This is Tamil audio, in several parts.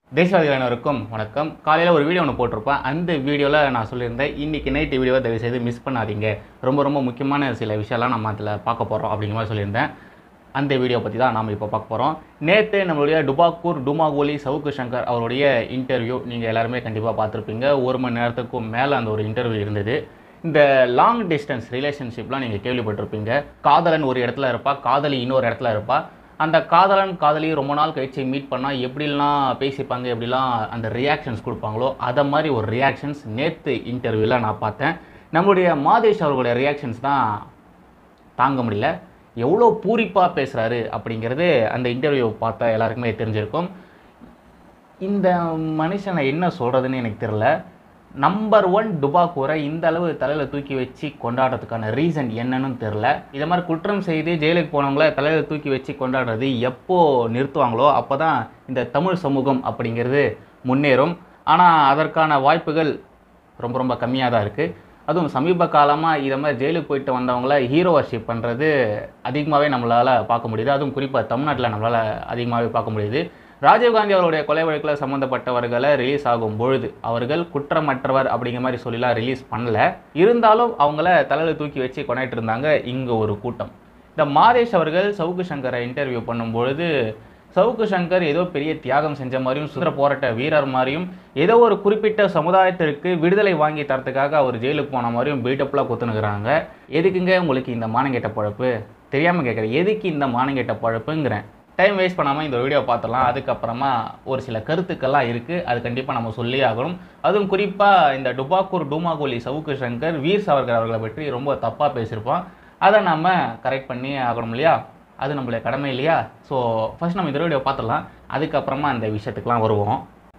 தேசவாதிகள் அனைவருக்கும் வணக்கம் காலையில் ஒரு வீடியோ ஒன்று போட்டிருப்பேன் அந்த வீடியோவில் நான் சொல்லியிருந்தேன் இன்றைக்கி நைட்டு வீடியோவை தயவு செய்து மிஸ் பண்ணாதீங்க ரொம்ப ரொம்ப முக்கியமான சில விஷயம்லாம் நம்ம அதில் பார்க்க போகிறோம் அப்படிங்கிற மாதிரி சொல்லியிருந்தேன் அந்த வீடியோ பற்றி தான் நாம் இப்போ பார்க்க போகிறோம் நேற்று நம்மளுடைய டுபாக்கூர் டுமாகோலி சவுக்கு சங்கர் அவருடைய இன்டர்வியூ நீங்கள் எல்லாருமே கண்டிப்பாக பார்த்துருப்பீங்க ஒரு மணி நேரத்துக்கும் மேலே அந்த ஒரு இன்டர்வியூ இருந்தது இந்த லாங் டிஸ்டன்ஸ் ரிலேஷன்ஷிப்லாம் நீங்கள் கேள்விப்பட்டிருப்பீங்க காதலன் ஒரு இடத்துல இருப்பா காதலி இன்னொரு இடத்துல இருப்பா அந்த காதலன் காதலி ரொம்ப நாள் கழிச்சு மீட் பண்ணால் எப்படிலாம் பேசிப்பாங்க எப்படிலாம் அந்த ரியாக்ஷன்ஸ் கொடுப்பாங்களோ அதை மாதிரி ஒரு ரியாக்ஷன்ஸ் நேற்று இன்டர்வியூவில் நான் பார்த்தேன் நம்மளுடைய மாதேஷ் அவர்களுடைய ரியாக்ஷன்ஸ் தான் தாங்க முடியல எவ்வளோ பூரிப்பாக பேசுகிறாரு அப்படிங்கிறது அந்த இன்டர்வியூ பார்த்தா எல்லாருக்குமே தெரிஞ்சிருக்கும் இந்த மனுஷனை என்ன சொல்கிறதுன்னு எனக்கு தெரில நம்பர் ஒன் டுபாக்கூரை இந்த அளவு தலையில் தூக்கி வச்சு கொண்டாடுறதுக்கான ரீசன் என்னன்னு தெரில இதை மாதிரி குற்றம் செய்து ஜெயிலுக்கு போனவங்கள தலையில் தூக்கி வச்சு கொண்டாடுறது எப்போ நிறுத்துவாங்களோ அப்போ தான் இந்த தமிழ் சமூகம் அப்படிங்கிறது முன்னேறும் ஆனால் அதற்கான வாய்ப்புகள் ரொம்ப ரொம்ப கம்மியாக தான் இருக்குது அதுவும் சமீப காலமாக இதை மாதிரி ஜெயிலுக்கு போயிட்டு வந்தவங்கள ஹீரோ வர்ஷிப் பண்ணுறது அதிகமாகவே நம்மளால் பார்க்க முடியுது அதுவும் குறிப்பாக தமிழ்நாட்டில் நம்மளால் அதிகமாகவே பார்க்க முடியுது ராஜீவ்காந்தி அவருடைய கொலை வழக்கில் சம்மந்தப்பட்டவர்களை ரிலீஸ் ஆகும் பொழுது அவர்கள் குற்றமற்றவர் அப்படிங்கிற மாதிரி சொல்லிலாம் ரிலீஸ் பண்ணல இருந்தாலும் அவங்கள தலையில் தூக்கி வச்சு கொண்டாடிட்டு இருந்தாங்க இங்கே ஒரு கூட்டம் இந்த மாதேஷ் அவர்கள் சவுக்கு சங்கரை இன்டர்வியூ பண்ணும்பொழுது சவுக்கு சங்கர் ஏதோ பெரிய தியாகம் செஞ்ச மாதிரியும் சுதந்திர போராட்ட வீரர் மாதிரியும் ஏதோ ஒரு குறிப்பிட்ட சமுதாயத்திற்கு விடுதலை வாங்கி தரத்துக்காக அவர் ஜெயிலுக்கு போன மாதிரியும் பில்டப்லாம் குத்துனுக்குறாங்க எதுக்குங்க உங்களுக்கு இந்த மானங்கெட்ட பழப்பு தெரியாமல் கேட்குறேன் எதுக்கு இந்த மானங்கெட்ட பழப்புங்கிறேன் டைம் வேஸ்ட் பண்ணாமல் இந்த வீடியோ பார்த்துடலாம் அதுக்கப்புறமா ஒரு சில கருத்துக்கள்லாம் இருக்குது அது கண்டிப்பாக நம்ம சொல்லி ஆகணும் அதுவும் குறிப்பாக இந்த டுபாக்கூர் டூமாகோலி சவுக்கு சங்கர் வீர் சாவர்கர் அவர்களை பற்றி ரொம்ப தப்பாக பேசியிருப்போம் அதை நம்ம கரெக்ட் பண்ணி ஆகணும் இல்லையா அது நம்மளுடைய கடமை இல்லையா ஸோ ஃபர்ஸ்ட் நம்ம இந்த வீடியோ பார்த்துடலாம் அதுக்கப்புறமா அந்த விஷயத்துக்குலாம் வருவோம்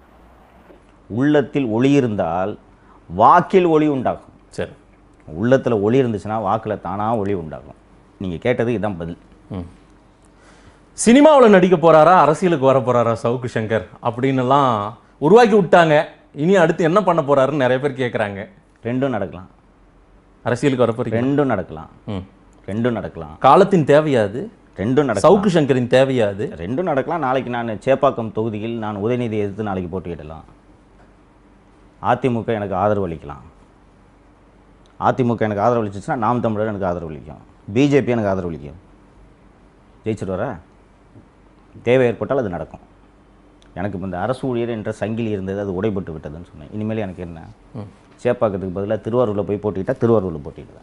உள்ளத்தில் ஒளி இருந்தால் வாக்கில் ஒளி உண்டாகும் சரி உள்ளத்தில் ஒளி இருந்துச்சுன்னா வாக்கில் தானாக ஒளி உண்டாகும் நீங்கள் கேட்டது இதுதான் பதில் சினிமாவில் நடிக்க போறாரா அரசியலுக்கு வர போறாரா சவுக்கு சங்கர் அப்படின்னுலாம் உருவாக்கி விட்டாங்க இனி அடுத்து என்ன பண்ண போறாருன்னு நிறைய பேர் கேட்குறாங்க ரெண்டும் நடக்கலாம் அரசியலுக்கு வர போறீங்க ரெண்டும் நடக்கலாம் ம். ரெண்டும் நடக்கலாம் காலத்தின் தேவையாது ரெண்டும் நடக்கலாம் சவுக்கு சங்கரின் தேவையாது ரெண்டும் நடக்கலாம் நாளைக்கு நான் சேப்பாக்கம் தொகுதியில் நான் உதயநிதியை எதிர்த்து நாளைக்கு போட்டியிடலாம் அதிமுக எனக்கு ஆதரவு அளிக்கலாம் அதிமுக எனக்கு ஆதரவு அளிச்சிச்சுன்னா நாம் தமிழர் எனக்கு ஆதரவு அளிக்கும் பிஜேபி எனக்கு ஆதரவு அளிக்கும் ஜெயிச்சுட்டு வர தேவை ஏற்பட்டால் அது நடக்கும் எனக்கு இப்போ இந்த அரசு ஊழியர் என்ற சங்கிலி இருந்தது அது உடைபட்டு விட்டதுன்னு சொன்னேன் இனிமேல் எனக்கு என்ன சேப்பாக்கத்துக்கு பதிலாக திருவாரூரில் போய் போட்டிட்டா திருவாரூரில் போட்டிடுவேன்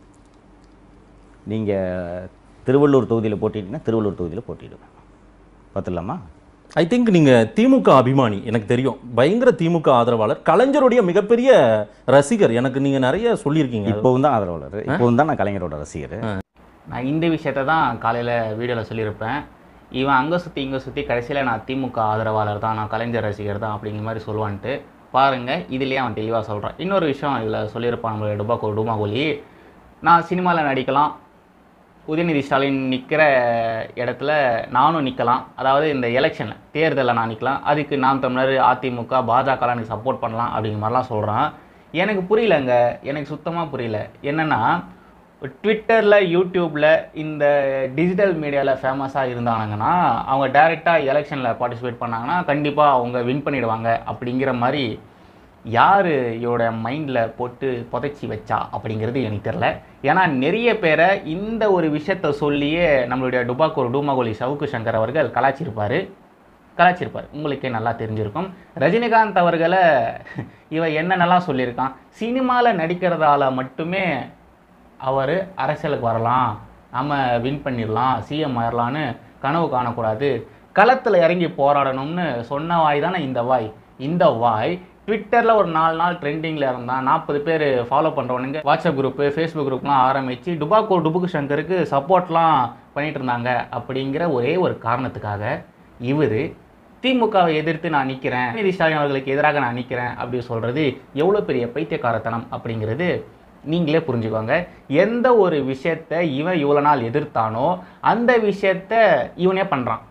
நீங்கள் திருவள்ளூர் தொகுதியில் போட்டிட்டீங்கன்னா திருவள்ளூர் தொகுதியில் போட்டிடுவேன் பார்த்துடலாமா ஐ திங்க் நீங்க திமுக அபிமானி எனக்கு தெரியும் பயங்கர திமுக ஆதரவாளர் கலைஞருடைய மிகப்பெரிய ரசிகர் எனக்கு நீங்க நிறைய சொல்லியிருக்கீங்க இப்போவும் தான் ஆதரவாளர் இப்போவும் தான் நான் கலைஞரோட ரசிகர் நான் இந்த விஷயத்தை தான் காலையில் வீடியோவில் சொல்லியிருப்பேன் இவன் அங்கே சுற்றி இங்கே சுற்றி கடைசியில் நான் திமுக ஆதரவாளர் தான் நான் கலைஞர் ரசிகர் தான் அப்படிங்கிற மாதிரி சொல்லுவான்ட்டு பாருங்கள் இதுலேயே அவன் தெளிவாக சொல்கிறான் இன்னொரு விஷயம் இதில் சொல்லியிருப்பான் நம்மளுடைய டுபாக்கோ டுமாகோலி நான் சினிமாவில் நடிக்கலாம் உதயநிதி ஸ்டாலின் நிற்கிற இடத்துல நானும் நிற்கலாம் அதாவது இந்த எலெக்ஷனில் தேர்தலில் நான் நிற்கலாம் அதுக்கு நாம் தமிழர் அதிமுக பாஜகலாம் எனக்கு சப்போர்ட் பண்ணலாம் அப்படிங்கிற மாதிரிலாம் சொல்கிறான் எனக்கு புரியலங்க எனக்கு சுத்தமாக புரியல என்னென்னா ட்விட்டரில் யூடியூப்பில் இந்த டிஜிட்டல் மீடியாவில் ஃபேமஸாக இருந்தானுங்கன்னா அவங்க டைரெக்டாக எலெக்ஷனில் பார்ட்டிசிபேட் பண்ணாங்கன்னா கண்டிப்பாக அவங்க வின் பண்ணிடுவாங்க அப்படிங்கிற மாதிரி யார் இவரோட மைண்டில் போட்டு புதைச்சி வச்சா அப்படிங்கிறது எனக்கு தெரில ஏன்னா நிறைய பேரை இந்த ஒரு விஷயத்த சொல்லியே நம்மளுடைய டுபாக்கூர் டூமாகோலி சவுக்கு சங்கர் அவர்கள் கலாச்சிருப்பார் கலாச்சிருப்பார் உங்களுக்கே நல்லா தெரிஞ்சிருக்கும் ரஜினிகாந்த் அவர்களை இவன் என்னென்னலாம் சொல்லியிருக்கான் சினிமாவில் நடிக்கிறதால மட்டுமே அவர் அரசியலுக்கு வரலாம் நம்ம வின் பண்ணிடலாம் சிஎம் ஆயிடலான்னு கனவு காணக்கூடாது களத்தில் இறங்கி போராடணும்னு சொன்ன வாய் தானே இந்த வாய் இந்த வாய் ட்விட்டரில் ஒரு நாலு நாள் ட்ரெண்டிங்கில் இருந்தான் நாற்பது பேர் ஃபாலோ பண்ணுறவனுங்க வாட்ஸ்அப் குரூப்பு ஃபேஸ்புக் குரூப்லாம் ஆரம்பித்து டுபாக்கோ டுபுக்கு சங்கருக்கு சப்போர்ட்லாம் பண்ணிட்டு இருந்தாங்க அப்படிங்கிற ஒரே ஒரு காரணத்துக்காக இவர் திமுகவை எதிர்த்து நான் நிற்கிறேன் நிதி ஸ்டாலின் அவர்களுக்கு எதிராக நான் நிற்கிறேன் அப்படி சொல்கிறது எவ்வளோ பெரிய பைத்தியக்காரத்தனம் அப்படிங்கிறது நீங்களே புரிஞ்சுக்கோங்க எந்த ஒரு விஷயத்த இவன் இவ்வளோ நாள் எதிர்த்தானோ அந்த விஷயத்த இவனே பண்ணுறான்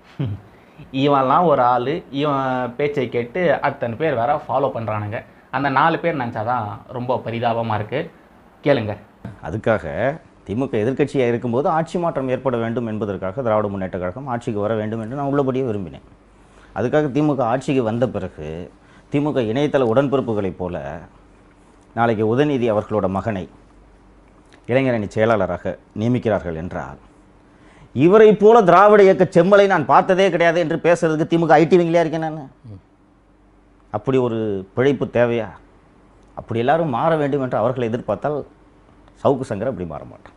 இவன்லாம் ஒரு ஆள் இவன் பேச்சை கேட்டு அத்தனை பேர் வேற ஃபாலோ பண்ணுறானுங்க அந்த நாலு பேர் நினச்சாதான் ரொம்ப பரிதாபமாக இருக்குது கேளுங்க அதுக்காக திமுக எதிர்க்கட்சியாக இருக்கும்போது ஆட்சி மாற்றம் ஏற்பட வேண்டும் என்பதற்காக திராவிட முன்னேற்ற கழகம் ஆட்சிக்கு வர வேண்டும் என்று நான் உள்ளபடியே விரும்பினேன் அதுக்காக திமுக ஆட்சிக்கு வந்த பிறகு திமுக இணையதள உடன்பிறப்புகளைப் போல நாளைக்கு உதயநிதி அவர்களோட மகனை இளைஞரணி செயலாளராக நியமிக்கிறார்கள் என்றால் இவரைப் போல திராவிட இயக்க செம்மலை நான் பார்த்ததே கிடையாது என்று பேசுறதுக்கு திமுக ஐடி விங்கிலே இருக்கேன் நான் அப்படி ஒரு பிழைப்பு தேவையா அப்படி எல்லாரும் மாற வேண்டும் என்று அவர்களை எதிர்பார்த்தால் சவுக்கு சங்கர் அப்படி மாற மாட்டான்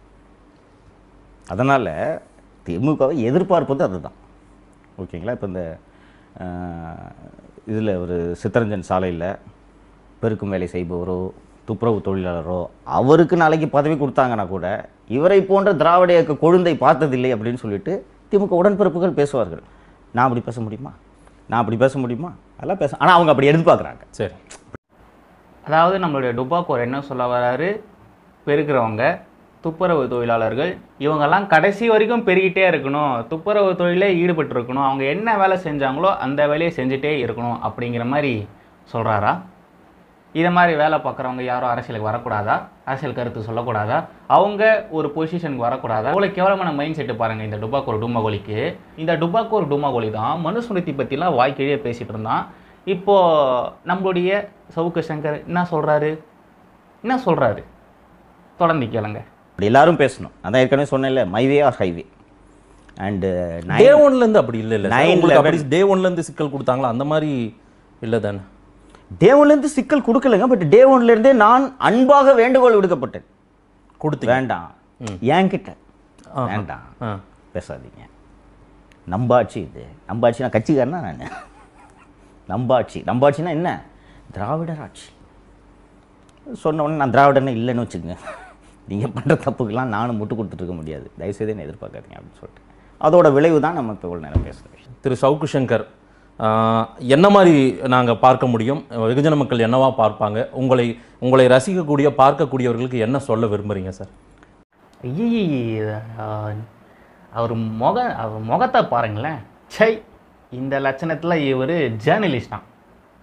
அதனால் திமுகவை எதிர்பார்ப்பது அதுதான் ஓகேங்களா இப்போ இந்த இதில் ஒரு சித்தரஞ்சன் சாலையில் பெருக்கும் வேலை செய்பவரோ துப்புரவு தொழிலாளரோ அவருக்கு நாளைக்கு பதவி கொடுத்தாங்கன்னா கூட இவரை போன்ற திராவிட இயக்க கொழுந்தை பார்த்ததில்லை அப்படின்னு சொல்லிட்டு திமுக உடன்பிறப்புகள் பேசுவார்கள் நான் அப்படி பேச முடியுமா நான் அப்படி பேச முடியுமா அதெல்லாம் பேச ஆனால் அவங்க அப்படி எதிர்பார்க்குறாங்க சரி அதாவது நம்மளுடைய டுபாக்கோர் என்ன சொல்ல வராரு பெருக்கிறவங்க துப்புரவு தொழிலாளர்கள் இவங்கெல்லாம் கடைசி வரைக்கும் பெருகிட்டே இருக்கணும் துப்புரவு தொழிலே ஈடுபட்டு இருக்கணும் அவங்க என்ன வேலை செஞ்சாங்களோ அந்த வேலையை செஞ்சுட்டே இருக்கணும் அப்படிங்கிற மாதிரி சொல்கிறாரா இதை மாதிரி வேலை பார்க்குறவங்க யாரும் அரசியலுக்கு வரக்கூடாதா அரசியல் கருத்து சொல்லக்கூடாதா அவங்க ஒரு பொசிஷனுக்கு வரக்கூடாதா அவ்வளோ கேவலமான மைண்ட் செட்டு பாருங்கள் இந்த டுபாக்கோர் டுமாகோலிக்கு இந்த டுபாக்கோர் டுமாகோலி தான் மனுஸ்மிருதி பற்றிலாம் வாய்க்கிழியே பேசிகிட்டு இருந்தான் இப்போது நம்மளுடைய சவுக்கு சங்கர் என்ன சொல்கிறாரு என்ன சொல்கிறாரு தொடர்ந்து கேளுங்க அப்படி எல்லாரும் பேசணும் அதான் ஏற்கனவே சொன்னேன்ல my way or highway and day ஒன்ல இருந்து அப்படி இல்ல இல்ல சார். Nine உங்களுக்கு eleven. அப்படி டே ஒன்ல இருந்து சிக்கல் கொடுத்தாங்களா அந்த மாதிரி இல்ல தானே டே ஒன்லேருந்து சிக்கல் கொடுக்கலங்க பட் டே ஒன்லேருந்தே நான் அன்பாக வேண்டுகோள் விடுக்கப்பட்டேன் கொடுத்தீங்க வேண்டாம் என்கிட்ட ஆஹா. வேண்டாம் ஆ. பேசாதீங்க நம்பாட்சி இது நம்பாட்சி நான் கட்சிக்காரனா நான் நம்பாட்சி நம்பாட்சினா என்ன திராவிடர் ஆட்சி சொன்ன உடனே நான் திராவிடனே இல்லைன்னு வச்சுக்கோங்க நீங்கள் பண்ணுற தப்புக்கெல்லாம் நானும் முட்டு கொடுத்துட்டு இருக்க முடியாது தயவுசெய்து என்ன எதிர்பார்க்காதீங்க அப்படின்னு சொல்லிட்டு அதோட விளைவு தான் நம்ம இப்போ இவ்வளோ நேரம் பேசுகிற விஷயம் திரு சவுக்கு சங்கர் ஆ, என்ன மாதிரி நாங்க பார்க்க முடியும் வெகுஜன மக்கள் என்னவா பார்ப்பாங்க உங்களை உங்களை ரசிக்கக்கூடிய பார்க்கக்கூடியவர்களுக்கு என்ன சொல்ல விரும்புறீங்க சார் ஐய அவர் முக அவர் முகத்தை பாருங்களேன் சை இந்த லட்சணத்தில் இவர் ஜேர்னலிஸ்ட் தான்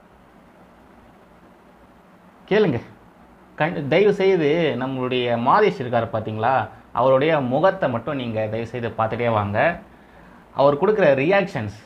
கேளுங்க கண் தயவு செய்து நம்மளுடைய மாதேஷ் இருக்கார் பார்த்தீங்களா அவருடைய முகத்தை மட்டும் நீங்கள் தயவு செய்து பார்த்துட்டே வாங்க அவர் கொடுக்குற ரியாக்ஷன்ஸ்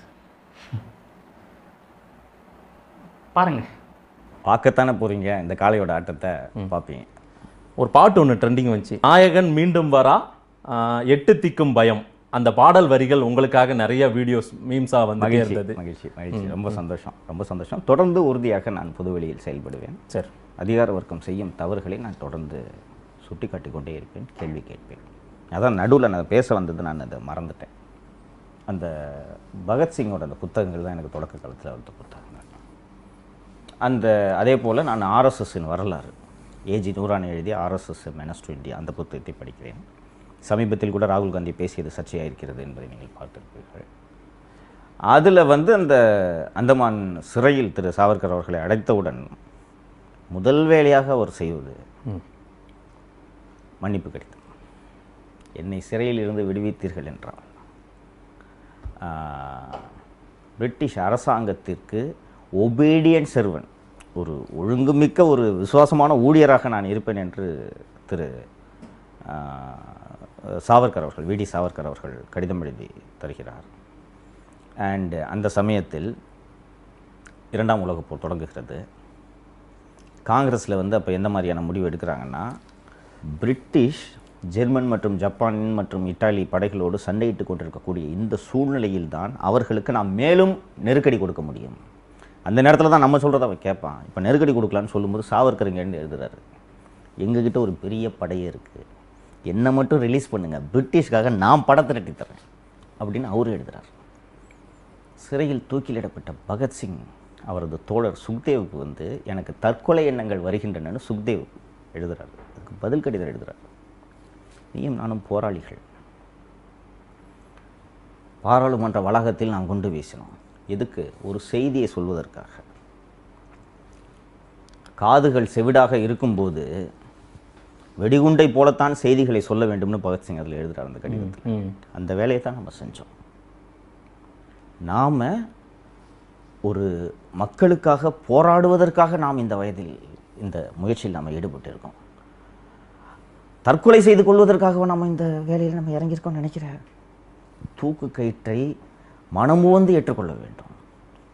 பாருங்க பார்க்கத்தானே போகிறீங்க இந்த காளையோட ஆட்டத்தை பார்ப்பீங்க ஒரு பாட்டு ஒன்று ட்ரெண்டிங் வந்துச்சு நாயகன் மீண்டும் வரா ஆ, எட்டு திக்கும் பயம் அந்த பாடல் வரிகள் உங்களுக்காக நிறைய வீடியோஸ் மீம்ஸா வந்து மகிழ்ச்சி இருந்தது மகிழ்ச்சி மகிழ்ச்சி ரொம்ப சந்தோஷம் ரொம்ப சந்தோஷம் தொடர்ந்து உறுதியாக நான் பொதுவெளியில் செயல்படுவேன் சரி அதிகார வர்க்கம் செய்யும் தவறுகளை நான் தொடர்ந்து சுட்டிக்காட்டி கொண்டே இருப்பேன் கேள்வி கேட்பேன் அதான் நடுவில் நான் பேச வந்தது நான் அதை மறந்துட்டேன் அந்த பகத்சிங்கோட அந்த புத்தகங்கள் தான் எனக்கு தொடக்க காலத்தில் வந்த புத்தகங்கள் அந்த அதே போல் நான் ஆர்எஸ்எஸ்ஸின் வரலாறு ஏஜி நூறான் எழுதிய ஆர்எஸ்எஸ் மெனஸ் டு இந்தியா அந்த புத்தகத்தை படிக்கிறேன் சமீபத்தில் கூட ராகுல் காந்தி பேசியது சர்ச்சையாக இருக்கிறது என்பதை நீங்கள் பார்த்திருப்பீர்கள் அதில் வந்து அந்த அந்தமான் சிறையில் திரு சாவர்கர் அவர்களை அடைத்தவுடன் முதல் வேலையாக அவர் செய்வது மன்னிப்பு கடிதம் என்னை சிறையில் இருந்து விடுவித்தீர்கள் என்றால் ஆஹ், பிரிட்டிஷ் அரசாங்கத்திற்கு ஒபீடியன்ட் செர்வன் ஒரு ஒழுங்குமிக்க ஒரு விசுவாசமான ஊழியராக நான் இருப்பேன் என்று திரு ஆஹ், சாவர்கர் அவர்கள் விடி சாவர்கர் அவர்கள் கடிதம் எழுதி தருகிறார் அண்ட் அந்த சமயத்தில் இரண்டாம் உலகப் போர் தொடங்குகிறது காங்கிரஸில் வந்து அப்போ எந்த மாதிரியான முடிவு எடுக்கிறாங்கன்னா பிரிட்டிஷ் ஜெர்மன் மற்றும் ஜப்பான் மற்றும் இத்தாலி படைகளோடு சண்டையிட்டு கொண்டிருக்கக்கூடிய இந்த சூழ்நிலையில் தான் அவர்களுக்கு நாம் மேலும் நெருக்கடி கொடுக்க முடியும் அந்த நேரத்தில் தான் நம்ம சொல்கிறத அவன் கேட்பான் இப்போ நெருக்கடி கொடுக்கலான்னு சொல்லும்போது சாவர்கருங்கன்னு எழுதுறாரு எங்ககிட்ட ஒரு பெரிய படையே இருக்குது என்னை மட்டும் ரிலீஸ் பண்ணுங்கள் பிரிட்டிஷ்காக நான் படத்தை திரட்டி தரேன் அப்படின்னு அவரு எழுதுறார் சிறையில் தூக்கிலிடப்பட்ட பகத்சிங் அவரது தோழர் சுக்தேவுக்கு வந்து எனக்கு தற்கொலை எண்ணங்கள் வருகின்றனன்னு சுக்தேவ் எழுதுறாரு அதுக்கு பதில் கடிதம் எழுதுறாரு நீயும் நானும் போராளிகள் பாராளுமன்ற வளாகத்தில் நாம் கொண்டு வீசினோம் எதுக்கு ஒரு செய்தியை சொல்வதற்காக காதுகள் செவிடாக இருக்கும்போது வெடிகுண்டை போலத்தான் செய்திகளை சொல்ல வேண்டும்னு பகத்சிங் அதில் எழுதுறார் அந்த கடிதத்தில் ம் அந்த வேலையை தான் நம்ம செஞ்சோம் நாம் ஒரு மக்களுக்காக போராடுவதற்காக நாம் இந்த வயதில் இந்த முயற்சியில் நாம் ஈடுபட்டு இருக்கோம் தற்கொலை செய்து கொள்வதற்காக நம்ம இந்த வேலையில் நம்ம இறங்கியிருக்கோம்னு நினைக்கிறேன் தூக்கு கயிற்றை மனமுவந்து ஏற்றுக்கொள்ள வேண்டும்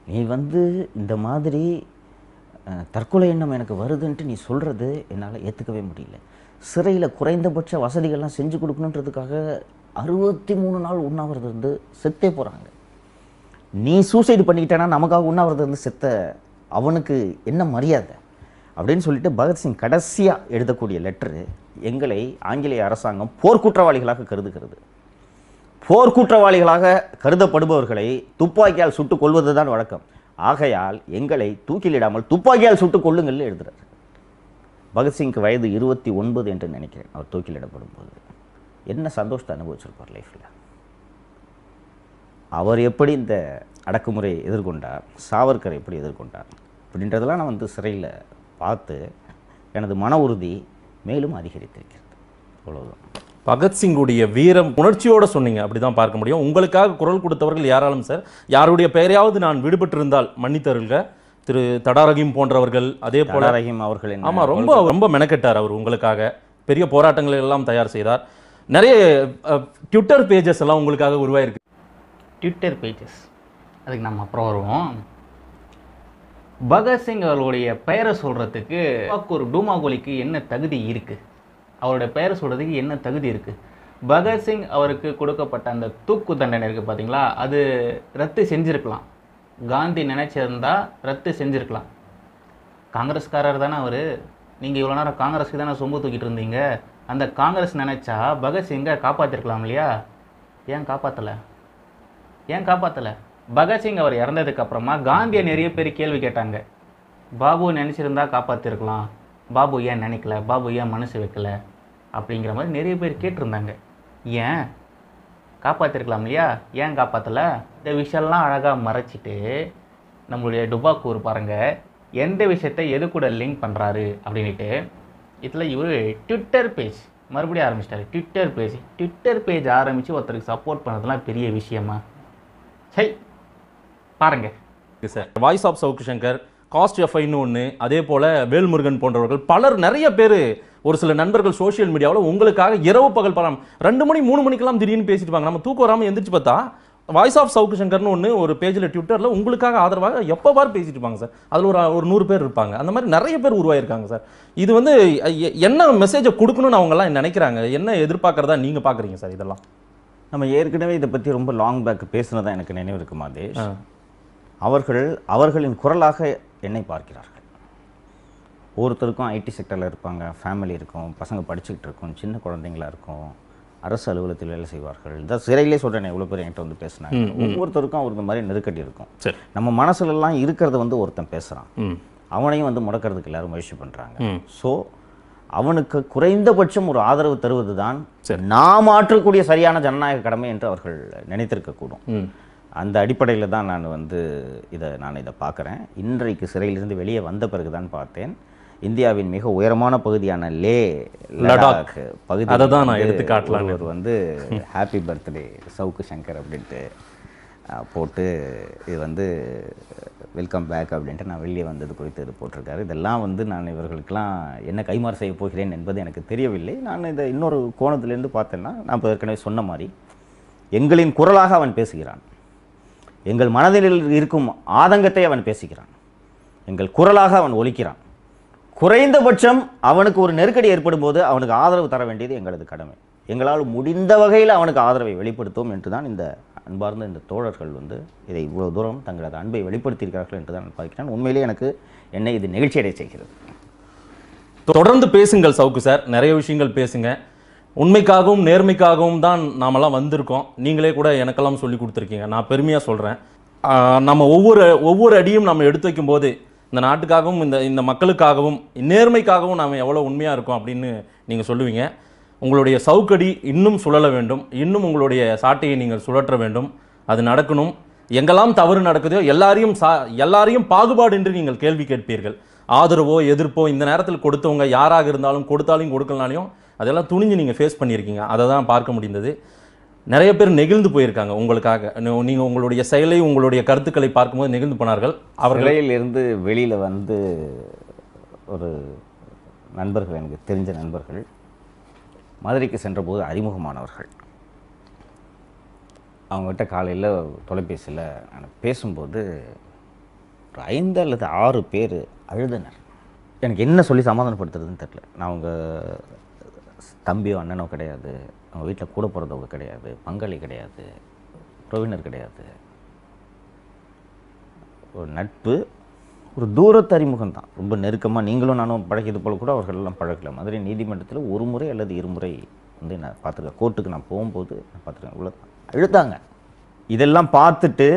நீ வந்து இந்த மாதிரி அஹ், தற்கொலை எண்ணம் எனக்கு வருதுன்ட்டு நீ சொல்கிறது என்னால் ஏற்றுக்கவே முடியல சிறையில் குறைந்தபட்ச வசதிகள்லாம் செஞ்சு கொடுக்கணுன்றதுக்காக அறுபத்தி மூணு நாள் உண்ணாவிரதம் இருந்து செத்தே போகிறாங்க நீ சூசைடு பண்ணிக்கிட்டேன்னா நமக்காக உண்ணாவிரதம் இருந்து செத்த அவனுக்கு என்ன மரியாதை அப்படின்னு சொல்லிட்டு பகத்சிங் கடைசியாக எழுதக்கூடிய லெட்டரு எங்களை ஆங்கிலேய அரசாங்கம் போர்க்குற்றவாளிகளாக கருதுகிறது போர்க்குற்றவாளிகளாக கருதப்படுபவர்களை துப்பாக்கியால் சுட்டுக் கொள்வது தான் வழக்கம் ஆகையால் எங்களை தூக்கிலிடாமல் துப்பாக்கியால் சுட்டுக் கொள்ளுங்கள்னு எழுதுறாரு பகத்சிங்க்கு வயது இருபத்தி ஒன்பது என்று நினைக்கிறேன் அவர் தூக்கிலிடப்படும் போது என்ன சந்தோஷத்தை அனுபவிச்சிருப்பார் லைஃப்பில் அவர் எப்படி இந்த அடக்குமுறையை எதிர்கொண்டார் சாவர்கர் எப்படி எதிர்கொண்டார் அப்படின்றதெல்லாம் நான் வந்து சிறையில் பார்த்து எனது மன உறுதி மேலும் அதிகரித்திருக்கிறது அவ்வளவுதான் பகத்சிங்குடைய வீரம் உணர்ச்சியோட சொன்னீங்க அப்படிதான் பார்க்க முடியும் உங்களுக்காக குரல் கொடுத்தவர்கள் யாராலும் சார் யாருடைய பெயரையாவது நான் விடுபட்டிருந்தால் மன்னித்தருள்க திரு தடாரகிம் போன்றவர்கள் அதே போல ரஹீம் அவர்கள் என்ன ஆமா ரொம்ப ரொம்ப மெனக்கெட்டார் அவர் உங்களுக்காக பெரிய போராட்டங்களை எல்லாம் தயார் செய்தார் நிறைய அஹ், ட்விட்டர் பேஜஸ் எல்லாம் உங்களுக்காக உருவாயிருக்கு ட்விட்டர் பேஜஸ் அதுக்கு நம்ம அப்புறம் வருவோம் பகத்சிங் அவர்களுடைய பெயரை சொல்கிறதுக்கு ஒரு டூமாகோலிக்கு என்ன தகுதி இருக்குது அவருடைய பெயரை சொல்கிறதுக்கு என்ன தகுதி இருக்குது பகத்சிங் அவருக்கு கொடுக்கப்பட்ட அந்த தூக்கு தண்டனை இருக்குது பார்த்தீங்களா அது ரத்து செஞ்சுருக்கலாம் காந்தி நினைச்சிருந்தா ரத்து செஞ்சுருக்கலாம் காங்கிரஸ்காரர் தானே அவர் நீங்கள் இவ்வளோ நேரம் காங்கிரஸுக்கு தானே சொம்பு தூக்கிட்டு இருந்தீங்க அந்த காங்கிரஸ் நினச்சா பகத்சிங்கை காப்பாற்றிருக்கலாம் இல்லையா ஏன் காப்பாற்றலை ஏன் காப்பாற்றலை பகத்சிங் அவர் இறந்ததுக்கு அப்புறமா காந்தியை நிறைய பேர் கேள்வி கேட்டாங்க பாபு நினச்சிருந்தா காப்பாற்றிருக்கலாம் பாபு ஏன் நினைக்கல பாபு ஏன் மனசு வைக்கல அப்படிங்கிற மாதிரி நிறைய பேர் கேட்டிருந்தாங்க ஏன் காப்பாற்றிருக்கலாம் இல்லையா ஏன் காப்பாற்றலை இந்த விஷயம்லாம் அழகாக மறைச்சிட்டு நம்மளுடைய டுபாக்கூர் பாருங்க எந்த விஷயத்தை எது கூட லிங்க் பண்ணுறாரு அப்படின்ட்டு இதில் இவர் ட்விட்டர் பேஜ் மறுபடியும் ஆரம்பிச்சிட்டாரு ட்விட்டர் பேஜ் ட்விட்டர் பேஜ் ஆரம்பித்து ஒருத்தருக்கு சப்போர்ட் பண்ணதெல்லாம் பெரிய விஷயமா சை பாருங்க இருக்கு sir voice of Savukku Shankar காஸ்ட் எஃப்ஐன்னு ஒன்று அதே போல் வேல்முருகன் போன்றவர்கள் பலர் நிறைய பேர் ஒரு சில நண்பர்கள் சோஷியல் மீடியாவில் உங்களுக்காக இரவு பகல் பலம் ரெண்டு மணி மூணு மணிக்கெல்லாம் திடீர்னு பேசிட்டு இருப்பாங்க நம்ம தூக்கம் வராமல் எந்திரிச்சு பார்த்தா வாய்ஸ் ஆஃப் சவுக்கு சங்கர்னு ஒன்று ஒரு பேஜில் ட்விட்டரில் உங்களுக்காக ஆதரவாக எப்போ பார் பேசிட்டு இருப்பாங்க சார் அதில் ஒரு ஒரு நூறு பேர் இருப்பாங்க அந்த மாதிரி நிறைய பேர் உருவாயிருக்காங்க சார் இது வந்து எ- என்ன மெசேஜை கொடுக்கணும்னு அவங்கெல்லாம் நினைக்கிறாங்க என்ன எதிர்பார்க்கறதா நீங்கள் பார்க்குறீங்க சார் இதெல்லாம் நம்ம ஏற்கனவே இதை பற்றி ரொம்ப லாங் பேக் பேசுனதா எனக்கு நினைவு இருக்கு மாதேஷ் அவர்கள் அவர்களின் குரலாக என்னை பார்க்கிறார்கள் ஒவ்வொருத்தருக்கும் ஐடி செக்டரில் இருப்பாங்க ஃபேமிலி இருக்கும் பசங்க படிச்சுக்கிட்டு இருக்கும் சின்ன குழந்தைங்களா இருக்கும் அரசு அலுவலகத்தில் வேலை செய்வார்கள் இந்த சிறையிலே சொல்கிறேன் எவ்வளோ பேர் என்கிட்ட வந்து பேசுனாங்க ஒவ்வொருத்தருக்கும் அவருக்கு இந்த மாதிரி நெருக்கடி இருக்கும் சரி நம்ம மனசுலலாம் இருக்கிறத வந்து ஒருத்தன் பேசுகிறான் ம் அவனையும் வந்து முடக்கிறதுக்கு எல்லாரும் முயற்சி பண்ணுறாங்க ம். ஸோ அவனுக்கு குறைந்தபட்சம் ஒரு ஆதரவு தருவது தான் சரி. நாம் ஆற்றக்கூடிய சரியான ஜனநாயக கடமை என்று அவர்கள் நினைத்திருக்கக்கூடும் ம் அந்த அடிப்படையில் தான் நான் வந்து இதை நான் இதை பார்க்குறேன் இன்றைக்கு சிறையிலிருந்து வெளியே வந்த பிறகு தான் பார்த்தேன் இந்தியாவின் மிக உயரமான பகுதியான லே லடாக் பகுதி அதை தான் நான் எடுத்து காட்டலாம்னு ஒருவர் வந்து ஹாப்பி பர்த்டே சவுக்கு சங்கர் அப்படின்ட்டு அஹ், போட்டு இது வந்து வெல்கம் பேக் அப்படின்ட்டு நான் வெளியே வந்தது குறித்து இது போட்டிருக்காரு இதெல்லாம் வந்து நான் இவர்களுக்கெல்லாம் என்ன கைமாறு செய்ய போகிறேன் என்பது எனக்கு தெரியவில்லை நான் இதை இன்னொரு கோணத்திலேருந்து பார்த்தேன்னா நான் இப்போ ஏற்கனவே சொன்ன மாதிரி எங்களின் குரலாக அவன் பேசுகிறான் எங்கள் மனதில் இருக்கும் ஆதங்கத்தை அவன் பேசுகிறான் எங்கள் குரலாக அவன் ஒலிக்கிறான் குறைந்தபட்சம் அவனுக்கு ஒரு நெருக்கடி ஏற்படும் போது அவனுக்கு ஆதரவு தர வேண்டியது எங்களது கடமை எங்களால் முடிந்த வகையில் அவனுக்கு ஆதரவை வெளிப்படுத்துவோம் என்று தான் இந்த அன்பார்ந்த இந்த தோழர்கள் வந்து இதை இவ்வளவு தூரம் தங்களது அன்பை வெளிப்படுத்தியிருக்கிறார்கள் என்று தான் நான் பார்க்கிறேன் உண்மையிலே எனக்கு என்னை இது நிகழ்ச்சி அடைய செய்கிறது தொடர்ந்து பேசுங்கள் சவுக்கு சார் நிறைய விஷயங்கள் பேசுங்க உண்மைக்காகவும் நேர்மைக்காகவும் தான் நாமெல்லாம் வந்திருக்கோம் நீங்களே கூட எனக்கெல்லாம் சொல்லி கொடுத்துருக்கீங்க நான் பெருமையாக சொல்கிறேன் நம்ம ஒவ்வொரு ஒவ்வொரு அடியும் நம்ம எடுத்து வைக்கும்போது இந்த நாட்டுக்காகவும் இந்த இந்த மக்களுக்காகவும் நேர்மைக்காகவும் நாம் எவ்வளோ உண்மையாக இருக்கோம் அப்படின்னு நீங்கள் சொல்லுவீங்க உங்களுடைய சவுக்கடி இன்னும் சுழல வேண்டும் இன்னும் உங்களுடைய சாட்டையை நீங்கள் சுழற்ற வேண்டும் அது நடக்கணும் எங்கெல்லாம் தவறு நடக்குதோ எல்லாரையும் சா எல்லாரையும் பாகுபாடின்றி நீங்கள் கேள்வி கேட்பீர்கள் ஆதரவோ எதிர்ப்போ இந்த நேரத்தில் கொடுத்தவங்க யாராக இருந்தாலும் கொடுத்தாலும் கொடுக்கலனாலையும் அதெல்லாம் துணிஞ்சு நீங்கள் ஃபேஸ் பண்ணியிருக்கீங்க அதை தான் பார்க்க முடிந்தது நிறைய பேர் நெகிழ்ந்து போயிருக்காங்க உங்களுக்காக நீ- நீங்க உங்களுடைய செயலை உங்களுடைய கருத்துக்களை பார்க்கும்போது நெகிழ்ந்து போனார்கள் அவர்கள் சிறையில் இருந்து வெளியில் வந்து ஒரு நண்பர்கள் எனக்கு தெரிஞ்ச நண்பர்கள் மதுரைக்கு சென்றபோது அறிமுகமானவர்கள் அவங்ககிட்ட காலையில் தொலைபேசியில் நான் பேசும்போது ஒரு ஐந்து அல்லது ஆறு பேர் அழுதனர் எனக்கு என்ன சொல்லி சமாதானப்படுத்துறதுன்னு தெரில நான் உங்கள் தம்பியோ அண்ணனோ கிடையாது அவங்க வீட்டில் கூட பிறந்தவங்க கிடையாது பங்காளி கிடையாது உறவினர் கிடையாது ஒரு நட்பு ஒரு தூரத்து அறிமுகம் தான் ரொம்ப நெருக்கமாக நீங்களும் நானும் பழகியது போல கூட அவர்கள் எல்லாம் பழகல மதுரை நீதிமன்றத்தில் ஒரு முறை அல்லது இருமுறை வந்து நான் பார்த்துருக்கேன் கோர்ட்டுக்கு நான் போகும்போது நான் பார்த்துருக்கேன் இவ்வளோ அழுத்தாங்க இதெல்லாம் பார்த்துட்டு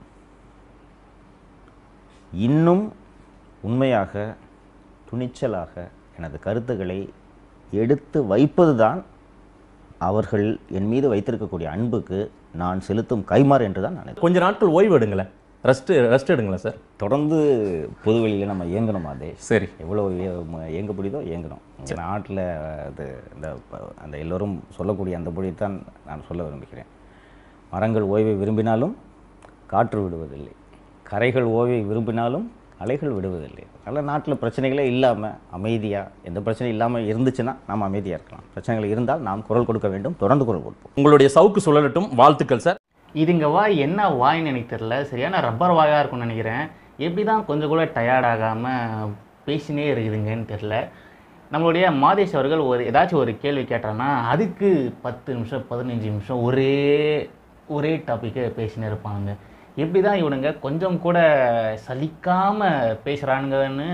இன்னும் உண்மையாக துணிச்சலாக எனது கருத்துக்களை எடுத்து வைப்பது தான் அவர்கள் என் மீது வைத்திருக்கக்கூடிய அன்புக்கு நான் செலுத்தும் கைமாறு என்று தான் நான் கொஞ்ச நாட்கள் ஓய்வு எடுங்களேன் ரெஸ்ட் ரெஸ்ட் எடுங்களேன் சார் தொடர்ந்து பொதுவெளியில் நம்ம இயங்கணும் அதே சரி எவ்வளோ இய- ம- இயங்க முடியுதோ இயங்கணும் இந்த நாட்டில் அது இந்த ப- அந்த எல்லோரும் சொல்லக்கூடிய அந்த மொழியைத்தான் நான் சொல்ல விரும்புகிறேன் மரங்கள் ஓய்வை விரும்பினாலும் காற்று விடுவதில்லை கரைகள் ஓய்வை விரும்பினாலும் அலைகள் விடுவதில்லை அதனால் நாட்டில் பிரச்சனைகளே இல்லாமல் அமைதியாக எந்த பிரச்சனையும் இல்லாமல் இருந்துச்சுன்னா நாம் அமைதியாக இருக்கலாம் பிரச்சனைகள் இருந்தால் நாம் குரல் கொடுக்க வேண்டும் தொடர்ந்து குரல் கொடுப்போம் உங்களுடைய சவுக்கு சுழலட்டும் வாழ்த்துக்கள் சார் இதுங்க வாய் என்ன வாய்ன்னு எனக்கு தெரில சரியான ரப்பர் வாயாக இருக்கும்னு நினைக்கிறேன் எப்படி தான் கொஞ்சம் கூட டயர்ட் ஆகாமல் பேசினே இருக்குதுங்கன்னு தெரில நம்மளுடைய மாதேஷ் அவர்கள் ஒரு ஏதாச்சும் ஒரு கேள்வி கேட்டான்னா அதுக்கு பத்து நிமிஷம் பதினஞ்சு நிமிஷம் ஒரே ஒரே டாப்பிக்கை பேசினே இருப்பாங்க எப்படி தான் இவனுங்க கொஞ்சம் கூட சலிக்காமல் பேசுகிறானுங்கன்னு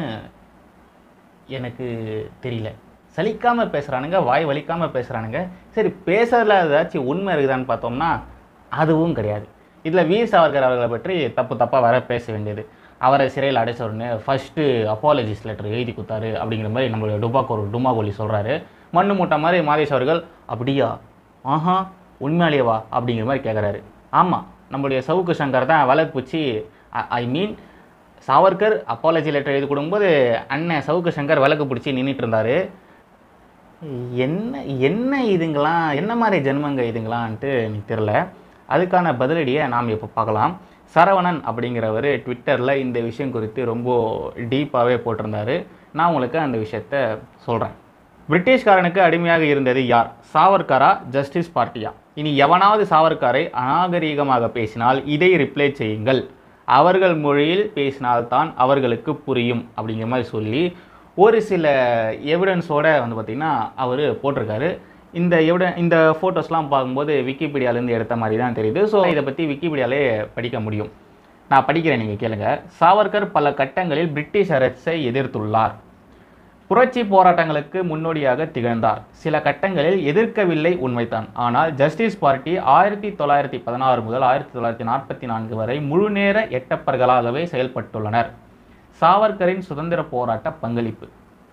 எனக்கு தெரியல சலிக்காம பேசுகிறானுங்க வாய் வலிக்காம பேசுகிறானுங்க சரி பேசுறதுல ஏதாச்சும் உண்மை இருக்குதான்னு பார்த்தோம்னா அதுவும் கிடையாது இதில் வீர் சாவர்கர் அவர்களை பற்றி தப்பு தப்பாக வர பேச வேண்டியது அவரை சிறையில் அடைச்ச உடனே ஃபஸ்ட்டு அப்பாலஜிஸ் லெட்டர் எழுதி கொடுத்தாரு அப்படிங்கிற மாதிரி நம்மளுடைய டுபாக் ஒரு டுமாகோலி சொல்கிறாரு மண்ணு மூட்டை மாதிரி மாதேஷ் அவர்கள் அப்படியா ஆஹா உண்மையாலேவா அப்படிங்கிற மாதிரி கேட்குறாரு ஆமாம் நம்மளுடைய சவுக்கு சங்கர் தான் வழக்கு பிடிச்சி I mean Savarkar apology letter எழுதி கொடுக்கும்போது அண்ணன் சவுக்கு சங்கர் விளக்கு பிடிச்சி நின்றுட்டு இருந்தார் என்ன என்ன இதுங்களாம் என்ன மாதிரி ஜென்மங்க இதுங்களான்ட்டு எனக்கு தெரில அதுக்கான பதிலடியை நாம் இப்போ பார்க்கலாம் சரவணன் அப்படிங்கிறவர் ட்விட்டரில் இந்த விஷயம் குறித்து ரொம்ப டீப்பாகவே போட்டிருந்தாரு நான் உங்களுக்கு அந்த விஷயத்த சொல்கிறேன் பிரிட்டிஷ்காரனுக்கு அடிமையாக இருந்தது யார் சாவர்கரா ஜஸ்டிஸ் பார்ட்டியா இனி எவனாவது சாவர்காரை அநாகரீகமாக பேசினால் இதை ரிப்ளை செய்யுங்கள் அவர்கள் மொழியில் பேசினால்தான் அவர்களுக்கு புரியும் அப்படிங்கிற மாதிரி சொல்லி ஒரு சில எவிடன்ஸோட வந்து பார்த்திங்கன்னா அவர் போட்டிருக்காரு இந்த எவிட இந்த ஃபோட்டோஸ்லாம் பார்க்கும்போது விக்கிபீடியாலேருந்து எடுத்த மாதிரி தான் தெரியுது ஸோ இதை பற்றி விக்கிபீடியாலே படிக்க முடியும் நான் படிக்கிறேன் நீங்கள் கேளுங்க சாவர்கர் பல கட்டங்களில் பிரிட்டிஷ் அரசை எதிர்த்துள்ளார் புரட்சி போராட்டங்களுக்கு முன்னோடியாக திகழ்ந்தார் சில கட்டங்களில் எதிர்க்கவில்லை உண்மைதான் ஆனால் ஜஸ்டிஸ் பார்ட்டி ஆயிரத்தி தொள்ளாயிரத்தி பதினாறு முதல் ஆயிரத்தி தொள்ளாயிரத்தி நாற்பத்தி நான்கு வரை முழுநேர எட்டப்பர்களாகவே செயல்பட்டுள்ளனர் சாவர்கரின் சுதந்திர போராட்ட பங்களிப்பு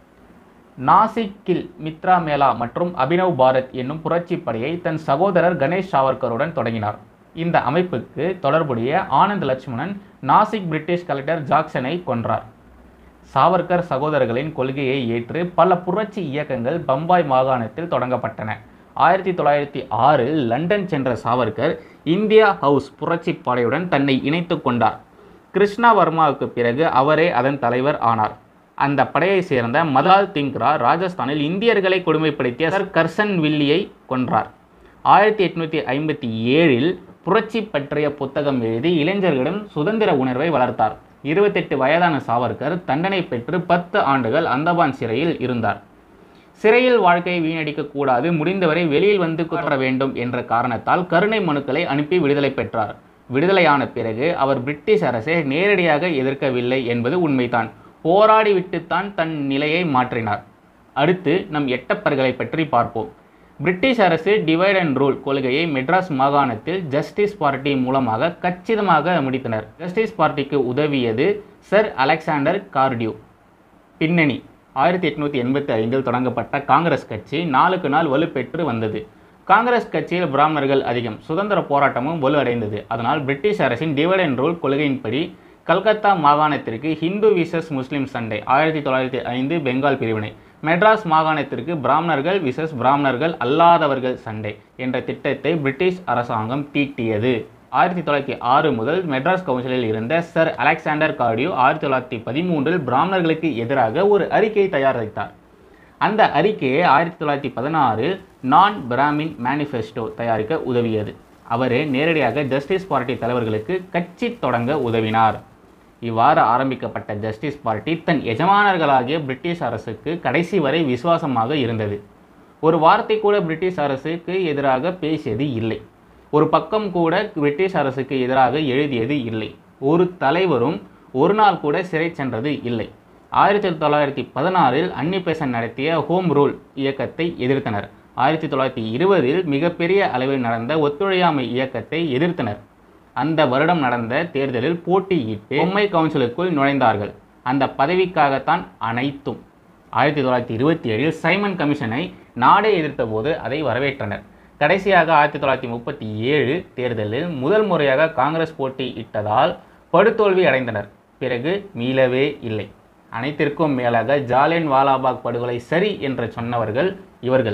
நாசிக்கில் மித்ரா மேலா மற்றும் அபினவ் பாரத் என்னும் புரட்சி படையை தன் சகோதரர் கணேஷ் சாவர்கருடன் தொடங்கினார் இந்த அமைப்புக்கு தொடர்புடைய ஆனந்த் லட்சுமணன் நாசிக் பிரிட்டிஷ் கலெக்டர் ஜாக்சனை கொன்றார் சாவர்கர் சகோதரர்களின் கொள்கையை ஏற்று பல புரட்சி இயக்கங்கள் பம்பாய் மாகாணத்தில் தொடங்கப்பட்டன ஆயிரத்தி தொள்ளாயிரத்தி ஆறில் லண்டன் சென்ற சாவர்கர் இந்தியா ஹவுஸ் புரட்சி படையுடன் தன்னை இணைத்து கொண்டார் கிருஷ்ணா வர்மாவுக்கு பிறகு அவரே அதன் தலைவர் ஆனார் அந்த படையை சேர்ந்த மதால் திங்க்ரா ராஜஸ்தானில் இந்தியர்களை கொடுமைப்படுத்திய சர் கர்சன் வில்லியை கொன்றார் ஆயிரத்தி எட்நூற்றி ஐம்பத்தி ஏழில் புரட்சி பற்றிய புத்தகம் எழுதி இளைஞர்களிடம் சுதந்திர உணர்வை வளர்த்தார் இருபத்தெட்டு வயதான சாவர்கர் தண்டனை பெற்று பத்து ஆண்டுகள் அந்தமான் சிறையில் இருந்தார் சிறையில் வாழ்க்கையை வீணடிக்க கூடாது முடிந்தவரை வெளியில் வந்து குற்ற வேண்டும் என்ற காரணத்தால் கருணை மனுக்களை அனுப்பி விடுதலை பெற்றார் விடுதலையான பிறகு அவர் பிரிட்டிஷ் அரசை நேரடியாக எதிர்க்கவில்லை என்பது உண்மைதான் போராடிவிட்டுத்தான் தன் நிலையை மாற்றினார் அடுத்து நம் எட்டப்பர்களை பற்றி பார்ப்போம் பிரிட்டிஷ் அரசு டிவைட் அண்ட் ரூல் கொள்கையை மெட்ராஸ் மாகாணத்தில் ஜஸ்டிஸ் பார்ட்டி மூலமாக கச்சிதமாக முடித்தனர் ஜஸ்டிஸ் பார்ட்டிக்கு உதவியது சர் அலெக்சாண்டர் கார்டியூ பின்னணி ஆயிரத்தி எட்நூற்றி எண்பத்தி ஐந்தில் தொடங்கப்பட்ட காங்கிரஸ் கட்சி நாளுக்கு நாள் வலுப்பெற்று வந்தது காங்கிரஸ் கட்சியில் பிராமணர்கள் அதிகம் சுதந்திர போராட்டமும் வலுவடைந்தது அதனால் பிரிட்டிஷ் அரசின் டிவைட் அண்ட் ரூல் கொள்கையின்படி கல்கத்தா மாகாணத்திற்கு ஹிந்து விசஸ் முஸ்லிம் சண்டை ஆயிரத்தி தொள்ளாயிரத்தி ஐந்து பெங்கால் பிரிவினை மெட்ராஸ் மாகாணத்திற்கு பிராமணர்கள் விசஸ் பிராமணர்கள் அல்லாதவர்கள் சண்டை என்ற திட்டத்தை பிரிட்டிஷ் அரசாங்கம் தீட்டியது ஆயிரத்தி தொள்ளாயிரத்தி ஆறு முதல் மெட்ராஸ் கவுன்சிலில் இருந்த சர் அலெக்சாண்டர் கார்டியோ ஆயிரத்தி தொள்ளாயிரத்தி பதிமூன்றில் பிராமணர்களுக்கு எதிராக ஒரு அறிக்கை தயாரித்தார் அந்த அறிக்கையை ஆயிரத்தி தொள்ளாயிரத்தி பதினாறு நான் பிராமின் மேனிஃபெஸ்டோ தயாரிக்க உதவியது அவரே நேரடியாக ஜஸ்டிஸ் பார்ட்டி தலைவர்களுக்கு கட்சி தொடங்க உதவினார் இவ்வாறு ஆரம்பிக்கப்பட்ட ஜஸ்டிஸ் பார்ட்டி தன் எஜமானர்களாகிய பிரிட்டிஷ் அரசுக்கு கடைசி வரை விசுவாசமாக இருந்தது ஒரு வார்த்தை கூட பிரிட்டிஷ் அரசுக்கு எதிராக பேசியது இல்லை ஒரு பக்கம் கூட பிரிட்டிஷ் அரசுக்கு எதிராக எழுதியது இல்லை ஒரு தலைவரும் ஒரு நாள் கூட சிறை சென்றது இல்லை ஆயிரத்தி தொள்ளாயிரத்தி பதினாறில் அன்னி பெசன்ட் நடத்திய ஹோம் ரூல் இயக்கத்தை எதிர்த்தனர் ஆயிரத்தி தொள்ளாயிரத்தி இருபதில் மிகப்பெரிய அளவில் நடந்த ஒத்துழையாமை இயக்கத்தை எதிர்த்தனர் அந்த வருடம் நடந்த தேர்தலில் போட்டியிட்டு பொம்மை கவுன்சிலுக்குள் நுழைந்தார்கள் அந்த பதவிக்காகத்தான் அனைத்தும் ஆயிரத்தி தொள்ளாயிரத்தி இருபத்தி ஏழில் சைமன் கமிஷனை நாடே எதிர்த்த போது அதை வரவேற்றனர் கடைசியாக ஆயிரத்தி தொள்ளாயிரத்தி முப்பத்தி ஏழு தேர்தலில் முதல் முறையாக காங்கிரஸ் போட்டியிட்டதால் படுதோல்வி அடைந்தனர் பிறகு மீளவே இல்லை அனைத்திற்கும் மேலாக ஜாலியன் வாலாபாக் படுகொலை சரி என்று சொன்னவர்கள் இவர்கள்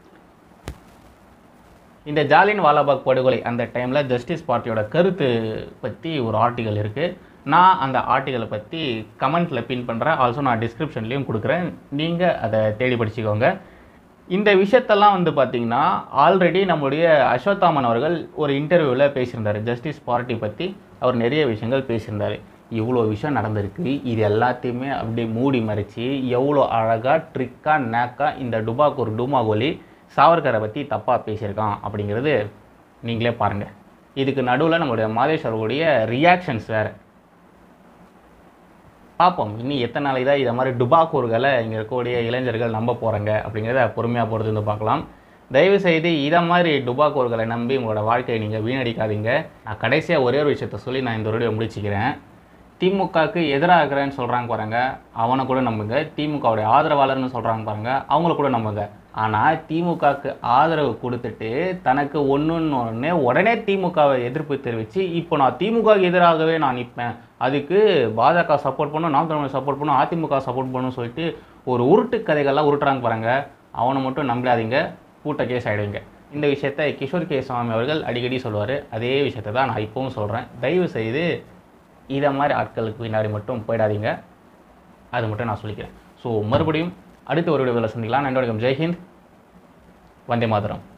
இந்த ஜாலியன் வாலாபாக் படுகொலை அந்த டைமில் ஜஸ்டிஸ் பார்ட்டியோட கருத்து பற்றி ஒரு ஆர்டிகல் இருக்குது நான் அந்த ஆர்டிகலை பற்றி கமெண்ட்டில் பின் பண்ணுறேன் ஆல்சோ நான் டிஸ்கிரிப்ஷன்லேயும் கொடுக்குறேன் நீங்கள் அதை தேடி படிச்சுக்கோங்க இந்த விஷயத்தெல்லாம் வந்து பார்த்திங்கன்னா ஆல்ரெடி நம்முடைய அஸ்வத்தாமன் அவர்கள் ஒரு இன்டர்வியூவில் பேசியிருந்தார் ஜஸ்டிஸ் பார்ட்டி பற்றி அவர் நிறைய விஷயங்கள் பேசியிருந்தார் இவ்வளோ விஷயம் நடந்திருக்கு இது எல்லாத்தையுமே அப்படியே மூடி மறைச்சி எவ்வளோ அழகாக ட்ரிக்காக நேக்காக இந்த டுபாக்கூர் டுமாகோலி சாவர்கரை பற்றி தப்பாக பேசியிருக்கான் அப்படிங்கிறது நீங்களே பாருங்கள் இதுக்கு நடுவில் நம்மளுடைய மாதேஷ் அவர்களுடைய ரியாக்ஷன்ஸ் வேறு பார்ப்போம் இன்னும் எத்தனை நாளைக்கு தான் இதை மாதிரி டுபாக்கூர்களை இங்கே இருக்கக்கூடிய இளைஞர்கள் நம்ப போகிறாங்க அப்படிங்கிறத பொறுமையாக பொறுத்து வந்து பார்க்கலாம் தயவு செய்து இதை மாதிரி டுபாக்கூர்களை நம்பி உங்களோட வாழ்க்கையை நீங்கள் வீணடிக்காதீங்க நான் கடைசியாக ஒரே ஒரு விஷயத்த சொல்லி நான் இந்த வீடியோ முடிச்சுக்கிறேன் திமுகவுக்கு எதிராக இருக்கிறேன்னு சொல்கிறாங்க பாருங்க அவனை கூட நம்புங்க திமுகவுடைய ஆதரவாளர்னு சொல்கிறாங்க பாருங்க அவங்கள கூட நம்புங்க ஆனால் திமுகவுக்கு ஆதரவு கொடுத்துட்டு தனக்கு ஒன்றுன்னு ஒன்று உடனே திமுகவை எதிர்ப்பு தெரிவித்து இப்போ நான் திமுகவுக்கு எதிராகவே நான் நிற்பேன் அதுக்கு பாஜக சப்போர்ட் பண்ணும் நாம் தமிழ் சப்போர்ட் பண்ணும் அதிமுக சப்போர்ட் பண்ணும் சொல்லிட்டு ஒரு உருட்டு கதைகள்லாம் உருட்டுறாங்க பாருங்க அவனை மட்டும் நம்பாதீங்க கூட்ட கேஸ் ஆகிடுவீங்க இந்த விஷயத்தை கிஷோர் கே சுவாமி அவர்கள் அடிக்கடி சொல்லுவார் அதே விஷயத்தை தான் நான் இப்போவும் சொல்கிறேன் தயவு செய்து இதை மாதிரி ஆட்களுக்கு பின்னாடி மட்டும் போயிடாதீங்க அது மட்டும் நான் சொல்லிக்கிறேன் ஸோ மறுபடியும் அடுத்த ஒரு வீடியோவில் சந்திக்கலாம் நன்றி வணக்கம் ஜெய்ஹிந்த் வந்தே மாதரம்